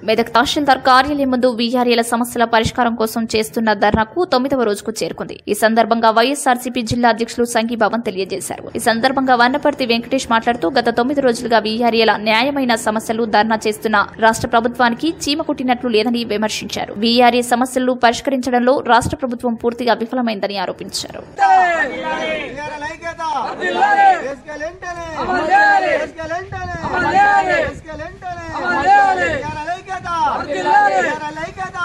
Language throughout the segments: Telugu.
మెదక్ తహసీల్దార్ కార్యాలయం ముందు వీఆర్ఏల సమస్యల పరిష్కారం కోసం చేస్తున్న ధర్నాకు తొమ్మిదవ రోజుకు చేరుకుంది ఈ సందర్భంగా వైఎస్ఆర్సీపీ జిల్లా అధ్యక్షులు సంఘీభావం తెలియజేశారు ఈ సందర్భంగా వన్నపర్తి వెంకటేష్ మాట్లాడుతూ గత తొమ్మిది రోజులుగా వీఆర్ఏల న్యాయమైన సమస్యలు ధర్నా చేస్తున్న రాష్ట్ర ప్రభుత్వానికి చీమ కుట్టినట్లు లేదని విమర్శించారు వీఆర్ఏ సమస్యలు పరిష్కరించడంలో రాష్ట్ర ప్రభుత్వం పూర్తిగా విఫలమైందని ఆరోపించారు వీఆర్ఎల్ ఐక్యత వేసుకెళ్ళి వెంటనే వేసుకెళ్ళి వెంటనే వేసుకెళ్ళి వెంటనే వీఆర్ఎల్ ఐక్యత వీఆర్ఎల్ ఐక్యత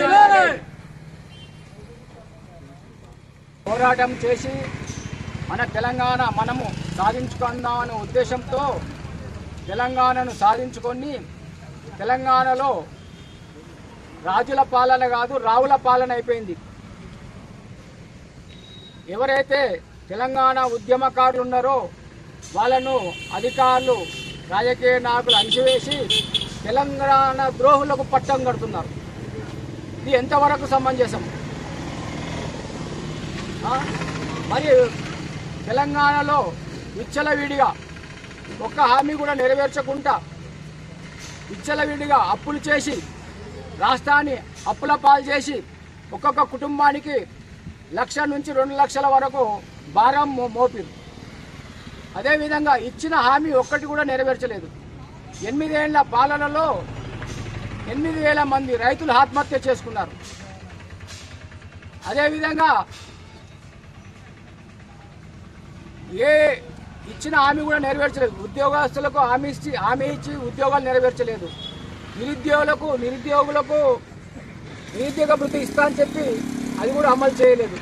పోరాటం చేసి మన తెలంగాణ మనము సాధించుకుందామనే ఉద్దేశంతో తెలంగాణను సాధించుకొని తెలంగాణలో రాజుల పాలన కాదు రావుల పాలన అయిపోయింది ఎవరైతే తెలంగాణ ఉద్యమకారులు ఉన్నారో వాళ్ళను అధికారులు రాజకీయ నాయకులు అణిచివేసి తెలంగాణ ద్రోహులకు పట్టం కడుతున్నారు ఇది ఎంతవరకు సమంజసం ఆ? మరి తెలంగాణలో విచ్చలవిడిగా ఒక్క హామీ కూడా నెరవేర్చకుండా విచ్చలవిడిగా అప్పులు చేసి రాష్ట్రాన్ని అప్పుల పాలు చేసి ఒక్కొక్క కుటుంబానికి లక్ష నుంచి రెండు లక్షల వరకు భారం మో- మోపిరు అదేవిధంగా ఇచ్చిన హామీ ఒక్కటి కూడా నెరవేర్చలేదు ఎనిమిదేళ్ల పాలనలో ఎనిమిది వేల మంది రైతులు ఆత్మహత్య చేసుకున్నారు అదేవిధంగా ఏ ఇచ్చిన హామీ కూడా నెరవేర్చలేదు ఉద్యోగస్తులకు హామీ ఇచ్చి హామీ ఇచ్చి ఉద్యోగాలు నెరవేర్చలేదు నిరుద్యోగులకు నిరుద్యోగులకు నిరుద్యోగ వృత్తి ఇస్తా అని చెప్పి అది కూడా అమలు చేయలేదు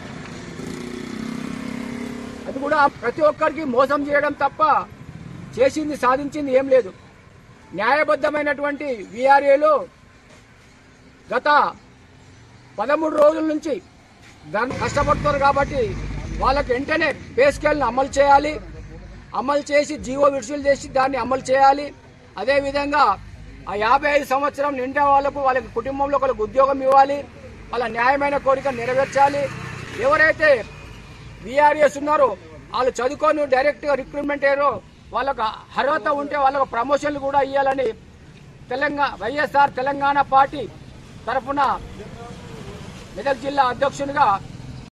అది కూడా ప్రతి ఒక్కరికి మోసం చేయడం తప్ప చేసింది సాధించింది ఏం లేదు న్యాయబద్ధమైనటువంటి విఆర్ఏలో గత పదమూడు రోజుల నుంచి దాన్ని కష్టపడుతున్నారు కాబట్టి వాళ్ళకి వెంటనే పే స్కేల్ని అమలు చేయాలి అమలు చేసి జీవో విడుదల చేసి దాన్ని అమలు చేయాలి అదేవిధంగా ఆ యాభై ఐదు సంవత్సరం నిండా వాళ్ళకు వాళ్ళ కుటుంబంలో వాళ్ళకు ఉద్యోగం ఇవ్వాలి వాళ్ళ న్యాయమైన కోరిక నెరవేర్చాలి ఎవరైతే విఆర్ఎస్ ఉన్నారో వాళ్ళు చదువుకొని డైరెక్ట్గా రిక్రూట్మెంట్ అయ్యారో వాళ్ళకు అర్హత ఉంటే వాళ్ళకు ప్రమోషన్లు కూడా ఇవ్వాలని తెలంగాణ వైఎస్ఆర్ తెలంగాణ పార్టీ తరఫున మెదక్ జిల్లా అధ్యక్షునిగా